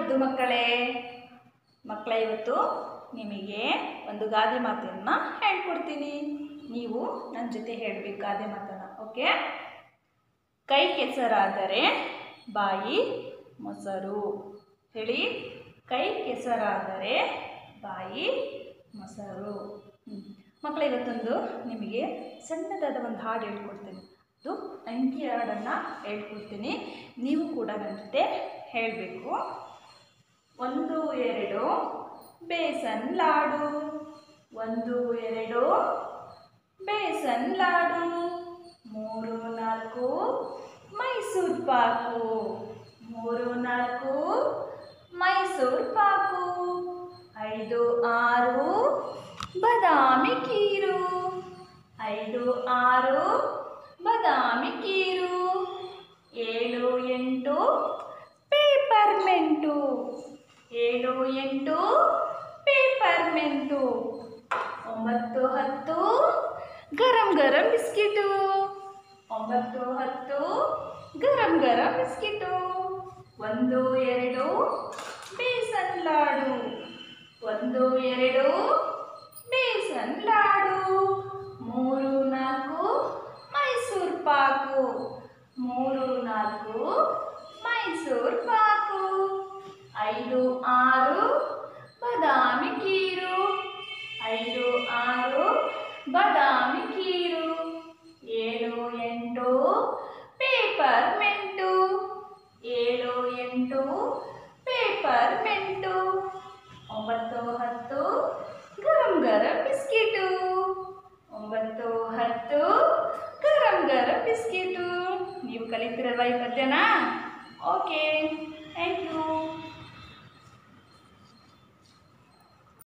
ಮುದ್ದು ಮಕ್ಕಳೇ ಮಕ್ಕಳ ಇವತ್ತು ನಿಮಗೆ ಒಂದು ಗಾದೆ ಮಾತನ್ನು ಹೇಳ್ಕೊಡ್ತೀನಿ ನೀವು ನನ್ನ ಜೊತೆ ಹೇಳಬೇಕು ಗಾದೆ ಮಾತನ್ನು ಓಕೆ ಕೈ ಕೆಸರಾದರೆ ಬಾಯಿ ಮೊಸರು ಹೇಳಿ ಕೈ ಕೆಸರಾದರೆ ಬಾಯಿ ಮೊಸರು ಹ್ಮ್. ಮಕ್ಕಳ ಇವತ್ತೊಂದು ನಿಮಗೆ ಸಣ್ಣದಾದ ಒಂದು ಹಾಡು ಹೇಳ್ಕೊಡ್ತೀನಿ ಅದು ಅಂಕಿ ಹಾಡನ್ನು ಹೇಳ್ಕೊಡ್ತೀನಿ ನೀವು ಕೂಡ ನನ್ನ ಜೊತೆ ಹೇಳಬೇಕು ಒಂದು ಎರಡು ಬೇಸನ್ ಲಾಡು ಒಂದು ಎರಡು ಬೇಸನ್ ಲಾಡು ಮೂರು ನಾಲ್ಕು ಮೈಸೂರು ಪಾಕು ಮೂರು ನಾಲ್ಕು ಮೈಸೂರು ಪಾಕು ಐದು ಆರು ಬಾದಾಮಿ ಕೀರು ಐದು ಆರು ಬಾದಾಮಿ ಕೀರು ಏಳು ಎಂಟು ಪೇಪರ್ಮೆಂಟು ಏಳು ಎಂಟು ಪೇಪರ್ಮೆಂಟು ಒಂಬತ್ತು ಹತ್ತು ಗರಂ ಗರಂ ಬಿಸ್ಕಿಟು ಒಂಬತ್ತು ಹತ್ತು ಗರಂ ಗರಂ ಬಿಸ್ಕಿಟು ಒಂದು ಎರಡು ಬೇಸನ್ ಲಾಡು ಒಂದು ಎರಡು ಬೇಸನ್ ಲಾಡು ಮೂರು ನಾಲ್ಕು ಮೈಸೂರು ಪಾಕು ಮೂರು ನಾಲ್ಕು ಮೈಸೂರು ಪಾಕು ಐದು ಆರು ಬಾದಾಮಿ ಕೀರು ಐದು ಆರು ಬಾದಾಮಿ ಕೀರು ಏಳು ಎಂಟು ಪೇಪರ್ ಮೆಂಟು ಏಳು ಎಂಟು ಪೇಪರ್ ಮೆಂಟು ಒಂಬತ್ತು ಹತ್ತು ಗರಂ ಗರಂ ಬಿಸ್ಕಿಟು ಒಂಬತ್ತು ಹತ್ತು ಗರಂ ಗರಂ ಬಿಸ್ಕಿಟು ನೀವು ಕಲಿತಿರಲ್ವಾ ಈ ಪದ್ಯನಾ ಓಕೆ